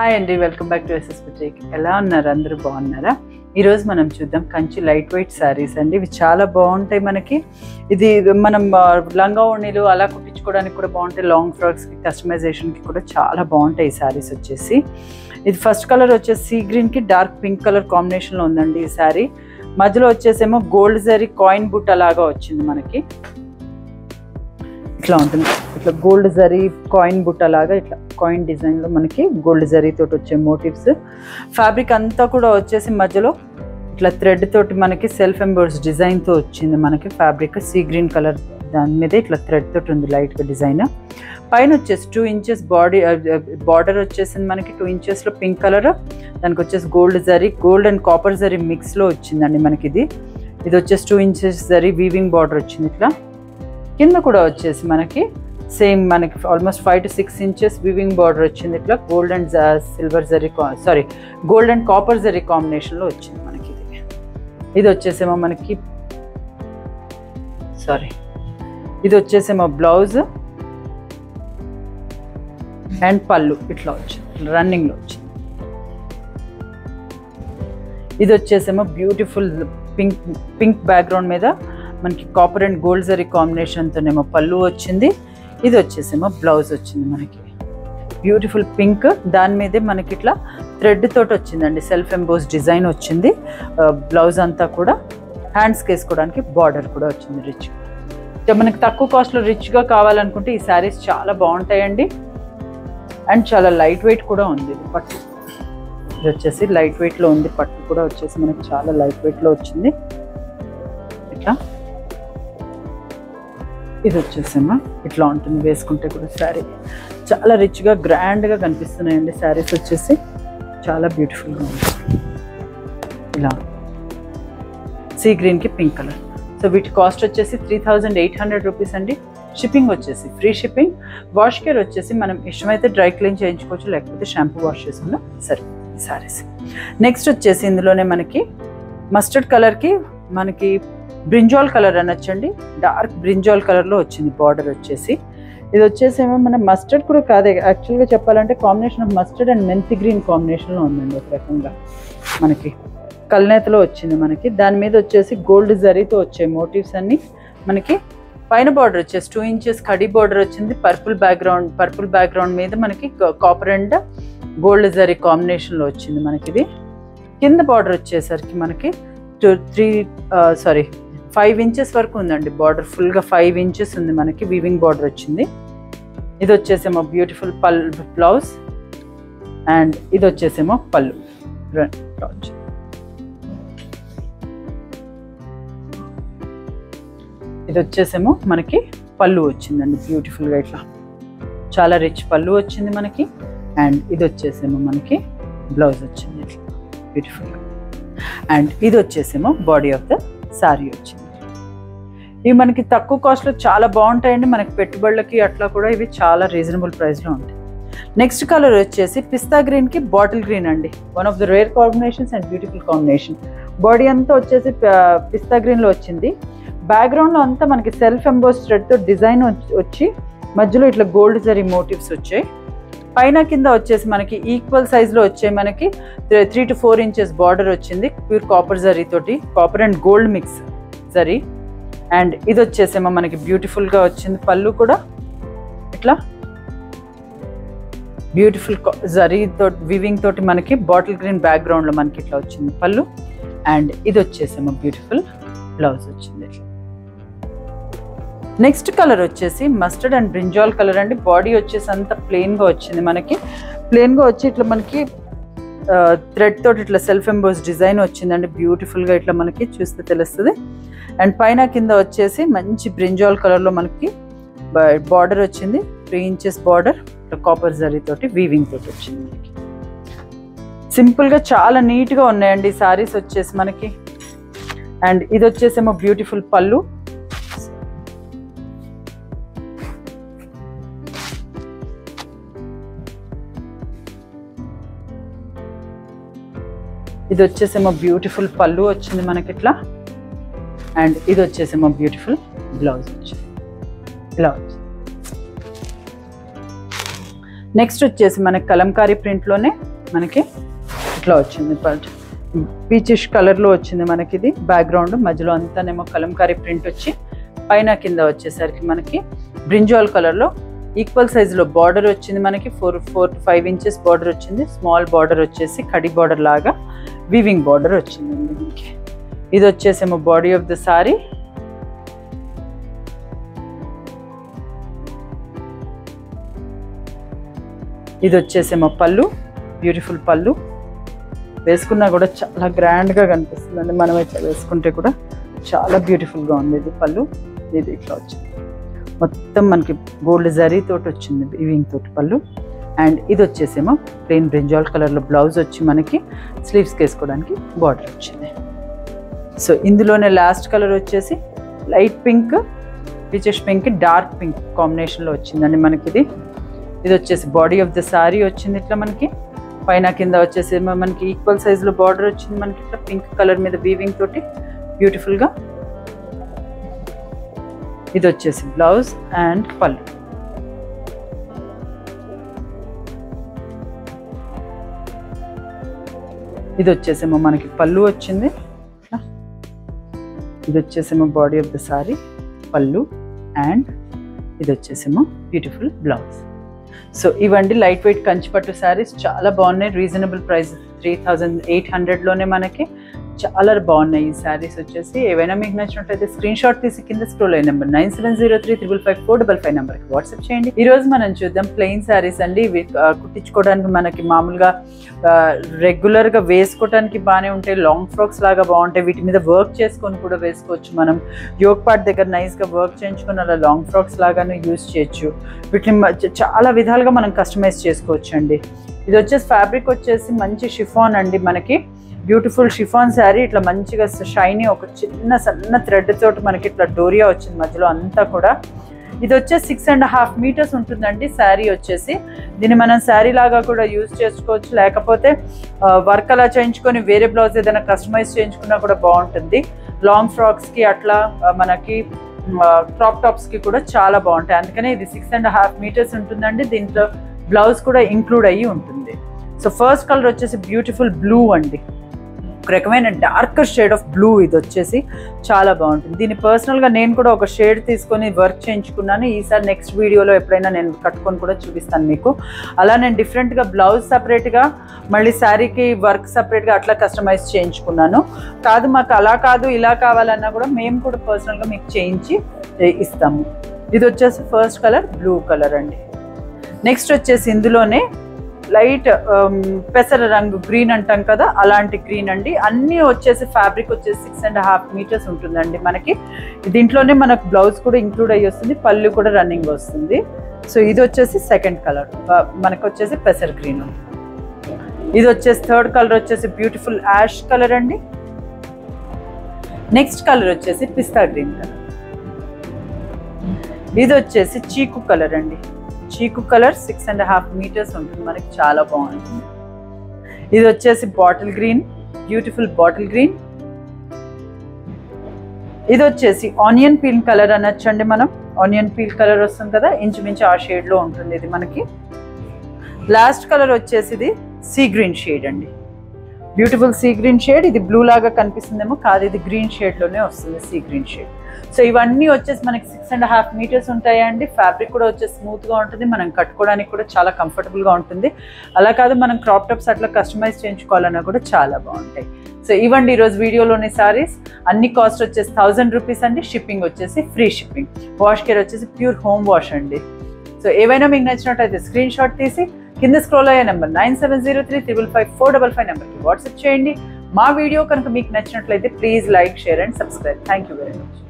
hi అండి welcome back to SS boutique ఎలా ఉన్నారు అందరూ బాగున్నారా ఈరోజు మనం చూద్దాం కంచి లైట్ వెయిట్ శారీస్ అండి ఇవి చాలా బాగుంటాయి మనకి ఇది మనం ఆ, లంగా ఓణీలు అలా కుట్టించుకోవడానికి కూడా బాగుంటాయి లాంగ్ ఫ్రాక్స్కి కస్టమైజేషన్కి కూడా చాలా బాగుంటాయి ఈ శారీస్ వచ్చేసి ఇది ఫస్ట్ కలర్ వచ్చేసి సీ గ్రీన్కి డార్క్ పింక్ కలర్ కాంబినేషన్లో ఉందండి ఈ శారీ మధ్యలో వచ్చేసేమో గోల్డ్ జరీ కాయిన్ బుట్ట లాగా వచ్చింది మనకి ఇట్లా ఉంటుంది ఇట్లా గోల్డ్ జరీ కాయిన్ బుట్ట లాగా ఇట్లా కాయిన్ డిజైన్లో మనకి గోల్డ్ జరీ తోటి వచ్చే మోటివ్స్ ఫ్యాబ్రిక్ అంతా కూడా వచ్చేసి మధ్యలో ఇట్లా థ్రెడ్ తోటి మనకి సెల్ఫ్ ఎంబోర్స్ డిజైన్తో వచ్చింది మనకి ఫ్యాబ్రిక్ సీ గ్రీన్ కలర్ దాని మీద ఇట్లా థ్రెడ్ తోటి ఉంది లైట్గా డిజైన్ పైన వచ్చేసి టూ ఇంచెస్ బాడీ బార్డర్ వచ్చేసింది మనకి టూ ఇంచెస్లో పింక్ కలర్ దానికి వచ్చేసి gold zari gold and copper zari మిక్స్లో వచ్చిందండి మనకి ఇది ఇది వచ్చేసి two inches zari weaving border వచ్చింది ఇట్లా కింద కూడా వచ్చేసి మనకి సేమ్ మనకి almost five to six inches weaving border వచ్చింది ఇట్లా gold and silver zari sari gold and copper zari కాంబినేషన్లో వచ్చింది మనకి ఇది ఇది వచ్చేసేమో మనకి సారీ ఇది వచ్చేసేమో బ్లౌజ్ అండ్ పళ్ళు ఇట్లా వచ్చింది రన్నింగ్లో వచ్చింది ఇది వచ్చేసేమో బ్యూటిఫుల్ పింక్ పింక్ బ్యాక్గ్రౌండ్ మీద మనకి కాపర్ అండ్ గోల్డ్ జరీ కాంబినేషన్తోనేమో పళ్ళు వచ్చింది ఇది వచ్చేసేమో బ్లౌజ్ వచ్చింది మనకి బ్యూటిఫుల్ పింక్ దాని మీదే మనకి ఇట్లా థ్రెడ్ తోటి వచ్చిందండి సెల్ఫ్ ఎంబోస్ డిజైన్ వచ్చింది బ్లౌజ్ అంతా కూడా హ్యాండ్స్కి వేసుకోవడానికి బార్డర్ కూడా వచ్చింది రిచ్ ఇక మనకి తక్కువ కాస్ట్లో రిచ్గా కావాలనుకుంటే ఈ శారీస్ చాలా బాగుంటాయండి అండ్ చాలా లైట్ వెయిట్ కూడా ఉంది ఇది పట్టు ఇది వచ్చేసి లైట్ వెయిట్లో ఉంది పట్టు కూడా వచ్చేసి మనకి చాలా లైట్ వెయిట్లో వచ్చింది ఇట్లా ఇది వచ్చేసేమో ఇట్లా ఉంటుంది వేసుకుంటే కూడా శారీ చాలా రిచ్గా గ్రాండ్గా కనిపిస్తున్నాయండి శారీస్ వచ్చేసి చాలా బ్యూటిఫుల్గా ఉంది ఇలా సీ గ్రీన్కి పింక్ కలర్ సో వీటి కాస్ట్ వచ్చేసి three thousand eight hundred rupees అండి షిప్పింగ్ వచ్చేసి ఫ్రీ షిప్పింగ్ వాష్ కేర్ వచ్చేసి మనం ఇష్టమైతే డ్రై క్లీన్ చేయించుకోవచ్చు లేకపోతే షాంపూ వాష్ చేసుకున్నా సరే సారీస్ నెక్స్ట్ వచ్చేసి ఇందులోనే మనకి మస్టర్డ్ కలర్కి మనకి బ్రింజాల్ కలర్ అనొచ్చండి డార్క్ బ్రింజాల్ కలర్లో వచ్చింది బార్డర్ వచ్చేసి ఇది వచ్చేసి ఏమో మన మస్టర్డ్ కూడా కాదే యాక్చువల్గా చెప్పాలంటే కాంబినేషన్ ఆఫ్ మస్టర్డ్ అండ్ మెంతి గ్రీన్ కాంబినేషన్లో ఉందండి ఒక రకంగా మనకి కల్నేతలో వచ్చింది మనకి దాని మీద వచ్చేసి గోల్డ్ జరీతో వచ్చాయి మోటివ్స్ అన్ని మనకి పైన బార్డర్ వచ్చేసి టూ ఇంచెస్ కడి బార్డర్ వచ్చింది పర్పుల్ బ్యాక్గ్రౌండ్ పర్పుల్ బ్యాక్గ్రౌండ్ మీద మనకి కాపర్ అండ్ గోల్డ్ జరీ కాంబినేషన్లో వచ్చింది మనకి ఇది కింద బార్డర్ వచ్చేసరికి మనకి two three sorry five inches వరకు ఉందండి బార్డర్ ఫుల్గా ఫైవ్ ఇంచెస్ ఉంది మనకి వీవింగ్ బార్డర్ వచ్చింది ఇది వచ్చేసేమో బ్యూటిఫుల్ పల్ బ్లౌజ్ అండ్ ఇది వచ్చేసేమో పళ్ళు బ్లౌజ్ ఇది వచ్చేసేమో మనకి పళ్ళు వచ్చిందండి బ్యూటిఫుల్గా ఇట్లా చాలా రిచ్ పళ్ళు వచ్చింది మనకి అండ్ ఇది వచ్చేసేమో మనకి బ్లౌజ్ వచ్చింది ఇట్లా బ్యూటిఫుల్గా అండ్ ఇది వచ్చేసేమో బాడీ ఆఫ్ ద శారీ వచ్చింది ఇవి మనకి తక్కువ కాస్ట్లో చాలా బాగుంటాయండి మనకి పెట్టుబడులకి అట్లా కూడా ఇవి చాలా రీజనబుల్ ప్రైస్లో ఉంటాయి నెక్స్ట్ కలర్ వచ్చేసి పిస్తా గ్రీన్కి బాటిల్ గ్రీన్ అండి one of the rare combinations and beautiful combination body అంతా వచ్చేసి పిస్తా గ్రీన్లో వచ్చింది బ్యాక్గ్రౌండ్లో అంతా మనకి సెల్ఫ్ ఎంబోస్ థ్రెడ్తో డిజైన్ వచ్చి మధ్యలో ఇట్లా గోల్డ్ జరీ మోటివ్స్ వచ్చాయి పైన కింద వచ్చేసి మనకి ఈక్వల్ సైజ్లో వచ్చాయి మనకి three to four inches border వచ్చింది ప్యూర్ కాపర్ జరీ తోటి copper and gold mix zari and ఇది వచ్చేసేమో మనకి బ్యూటిఫుల్గా వచ్చింది పళ్ళు కూడా ఇట్లా బ్యూటిఫుల్ జరీ తోటి వివింగ్ తోటి మనకి బాటిల్ గ్రీన్ బ్యాక్గ్రౌండ్లో మనకి ఇట్లా వచ్చింది పళ్ళు అండ్ ఇది వచ్చేసేమో బ్యూటిఫుల్ బ్లౌజ్ వచ్చింది ఇట్లా నెక్స్ట్ కలర్ వచ్చేసి మస్టర్డ్ అండ్ బ్రింజాల్ కలర్ అండి బాడీ వచ్చేసి అంత ప్లెయిన్గా వచ్చింది మనకి ప్లెయిన్గా వచ్చి ఇట్లా మనకి థ్రెడ్ తోటి ఇట్లా సెల్ఫ్ ఎంబోస్ డిజైన్ వచ్చిందండి బ్యూటిఫుల్గా ఇట్లా మనకి చూస్తే తెలుస్తుంది అండ్ పైన కింద వచ్చేసి మంచి బ్రింజాల్ కలర్లో మనకి బార్డర్ వచ్చింది three inches border copper zari తోటి వీవింగ్ తోటి వచ్చింది మనకి సింపుల్గా చాలా నీట్గా ఉన్నాయండి సారీస్ వచ్చేసి మనకి అండ్ ఇది వచ్చేసేమో బ్యూటిఫుల్ పళ్ళు ఇది వచ్చేసేమో బ్యూటిఫుల్ పళ్ళు వచ్చింది మనకి ఇట్లా అండ్ ఇది వచ్చేసేమో బ్యూటిఫుల్ బ్లౌజ్ వచ్చింది ఇలా వచ్చింది నెక్స్ట్ వచ్చేసి మనకి కలంకారీ ప్రింట్లోనే మనకి ఇట్లా వచ్చింది బట్ పీచిష్ కలర్లో వచ్చింది మనకి ఇది బ్యాక్గ్రౌండ్ మధ్యలో అంతానేమో కలంకారీ ప్రింట్ వచ్చి పైన కింద వచ్చేసరికి మనకి బ్రింజాల్ కలర్లో ఈక్వల్ సైజులో బార్డర్ వచ్చింది మనకి four four to five inches border వచ్చింది స్మాల్ బార్డర్ వచ్చేసి కడి బార్డర్ లాగా వీవింగ్ బార్డర్ వచ్చిందండి మనకి ఇది వచ్చేసేమో బాడీ ఆఫ్ ద సారీ ఇది వచ్చేసేమో పళ్ళు బ్యూటిఫుల్ పళ్ళు వేసుకున్నా కూడా చాలా గ్రాండ్గా కనిపిస్తుందండి మనం ఇట్లా వేసుకుంటే కూడా చాలా బ్యూటిఫుల్గా ఉంది ఇది పళ్ళు ఇది ఇట్లా వచ్చింది మొత్తం మనకి గోల్డ్ జరీ తోటి వచ్చింది వీవింగ్ తోటి పళ్ళు అండ్ ఇది వచ్చేసేమో ప్లెయిన్ బ్రింజాల్ కలర్లో బ్లౌజ్ వచ్చి మనకి స్లీవ్స్కి వేసుకోవడానికి బార్డర్ వచ్చింది సో ఇందులోనే లాస్ట్ కలర్ వచ్చేసి light pink peaches pink dark pink కాంబినేషన్లో వచ్చిందండి మనకి ఇది ఇది వచ్చేసి బాడీ ఆఫ్ ద సారీ వచ్చింది ఇట్లా మనకి పైన కింద వచ్చేసి ఏమో మనకి ఈక్వల్ సైజులో బార్డర్ వచ్చింది మనకి ఇట్లా పింక్ కలర్ మీద వీవింగ్ తోటి బ్యూటిఫుల్గా ఇది వచ్చేసి బ్లౌజ్ అండ్ పళ్ళు ఇది వచ్చేసేమో మనకి పళ్ళు వచ్చింది ఇది వచ్చేసేమో body of the sari pallu and ఇది వచ్చేసేమో బ్యూటిఫుల్ బ్లౌజ్ సో ఇవండి లైట్ వెయిట్ కంచిపట్టు శారీస్ చాలా బాగున్నాయి reasonable price three thousand eight హండ్రెడ్లోనే మనకి చాలా బాగున్నాయి ఈ శారీస్ వచ్చేసి ఏవైనా మీకు నచ్చినట్లయితే స్క్రీన్ షాట్ తీసి కింద స్క్రోల్ అయిన number nine seven zero three triple five four double five నెంబర్కి వాట్సాప్ చేయండి ఈ రోజు మనం చూద్దాం ప్లెయిన్ శారీస్ అండి ఇవి ఆ, కుట్టించుకోవడానికి మనకి మామూలుగా ఆ, రెగ్యులర్గా వేసుకోవడానికి బాగానే ఉంటాయి లాంగ్ ఫ్రాక్స్ లాగా బాగుంటాయి వీటి మీద వర్క్ చేసుకొని కూడా వేసుకోవచ్చు మనం యోగ్ పార్ట్ దగ్గర నైస్గా వర్క్ చేయించుకొని అలా లాంగ్ ఫ్రాక్స్ లాగాను యూస్ చేయొచ్చు వీటిని మ- చ- చాలా విధాలుగా మనం కస్టమైజ్ చేసుకోవచ్చు అండి ఇది వచ్చేసి ఫ్యాబ్రిక్ వచ్చేసి మంచి షిఫాన్ అండి మనకి బ్యూటిఫుల్ షిఫాన్ శారీ ఇట్లా మంచిగా షైనీ ఒక చిన్న సన్న థ్రెడ్ తోటి మనకి ఇట్లా డోరియా వచ్చింది మధ్యలో అంతా కూడా ఇది వచ్చేసి సిక్స్ అండ్ హాఫ్ మీటర్స్ ఉంటుందండి శారీ వచ్చేసి దీన్ని మనం శారీ లాగా కూడా యూజ్ చేసుకోవచ్చు లేకపోతే వర్క్ అలా చేయించుకొని వేరే బ్లౌజ్ ఏదైనా కస్టమైజ్ చేయించుకున్నా కూడా బాగుంటుంది లాంగ్ ఫ్రాక్స్కి అట్లా ఆ, మనకి క్రాప్ టాప్స్కి కూడా చాలా బాగుంటాయి అందుకనే ఇది సిక్స్ అండ్ హాఫ్ మీటర్స్ ఉంటుందండి దీంట్లో బ్లౌజ్ కూడా ఇంక్లూడ్ అయ్యి ఉంటుంది సో ఫస్ట్ కలర్ వచ్చేసి బ్యూటిఫుల్ బ్లూ అండి ఒక రకమైన డార్కర్ షేడ్ ఆఫ్ బ్లూ ఇది వచ్చేసి చాలా బాగుంటుంది దీన్ని పర్సనల్గా నేను కూడా ఒక షేడ్ తీసుకొని వర్క్ చేయించుకున్నాను ఈసారి నెక్స్ట్ వీడియోలో ఎప్పుడైనా నేను కట్టుకొని కూడా చూపిస్తాను మీకు అలా నేను డిఫరెంట్గా బ్లౌజ్ సపరేట్గా మళ్ళీ శారీకి వర్క్ సపరేట్గా అట్లా కస్టమైజ్ చేయించుకున్నాను కాదు మాకు అలా కాదు ఇలా కావాలన్నా కూడా మేము కూడా పర్సనల్గా మీకు చేయించి ఏ- ఇస్తాము ఇది వచ్చేసి ఫస్ట్ కలర్ బ్లూ కలర్ అండి నెక్స్ట్ వచ్చేసి ఇందులోనే లైట్ పెసర రంగు గ్రీన్ అంటాం కదా అలాంటి గ్రీన్ అండి అన్నీ వచ్చేసి ఫ్యాబ్రిక్ వచ్చేసి సిక్స్ అండ్ హాఫ్ మీటర్స్ ఉంటుందండి మనకి దీంట్లోనే మనకు బ్లౌజ్ కూడా ఇంక్లూడ్ అయ్యి వస్తుంది పళ్ళు కూడా రన్నింగ్ వస్తుంది సో ఇది వచ్చేసి సెకండ్ కలర్ మనకు వచ్చేసి పెసర్ గ్రీన్ ఇది వచ్చేసి థర్డ్ కలర్ వచ్చేసి బ్యూటిఫుల్ యాష్ కలర్ అండి నెక్స్ట్ కలర్ వచ్చేసి పిస్తా గ్రీన్ కలర్ ఇది వచ్చేసి చీకు కలర్ అండి chikoo colour six and half metres ఉంటుంది మనకి చాలా బాగుంటుంది ఇది వచ్చేసి bottle green beautiful bottle green ఇది వచ్చేసి ఆనియన్ పీల్ కలర్ అనొచ్చండి మనం ఆనియన్ పీల్ కలర్ వస్తుంది కదా ఇంచుమించు ఆ షేడ్ లో ఉంటుంది ఇది మనకి లాస్ట్ కలర్ వచ్చేసి ఇది సీ గ్రీన్ షేడ్ అండి బ్యూటిఫుల్ సీ గ్రీన్ షేడ్ ఇది బ్లూ లాగా కనిపిస్తుందేమో కాదు ఇది గ్రీన్ షేడ్ లోనే వస్తుంది సీ గ్రీన్ షేడ్ సో ఇవన్నీ వచ్చేసి మనకి సిక్స్ అండ్ హాఫ్ మీటర్స్ ఉంటాయండి ఫ్యాబ్రిక్ కూడా వచ్చేసి స్మూత్ గా ఉంటుంది మనం కట్టుకోవడానికి కూడా చాలా కంఫర్టబుల్ గా ఉంటుంది అలా కాదు మనం క్రాప్ టాప్స్ అట్లా కస్టమైజ్ చేయించుకోవాలన్నా కూడా చాలా బాగుంటాయి సో ఇవ్వండి ఈరోజు వీడియోలోని సారీస్ అన్ని కాస్ట్ వచ్చేసి థౌసండ్ రూపీస్ అండి షిప్పింగ్ వచ్చేసి ఫ్రీ షిప్పింగ్ వాష్ కేర్ వచ్చేసి ప్యూర్ హోమ్ వాష్ అండి సో ఏవైనా మీకు నచ్చినట్టయితే స్క్రీన్ షాట్ తీసి కింద స్క్రోల్ అయ్యే number nine seven zero three triple five four double five నెంబర్కి వాట్సాప్ చేయండి మా వీడియో కనుక మీకు నచ్చినట్లయితే please like share and subscribe thank you very much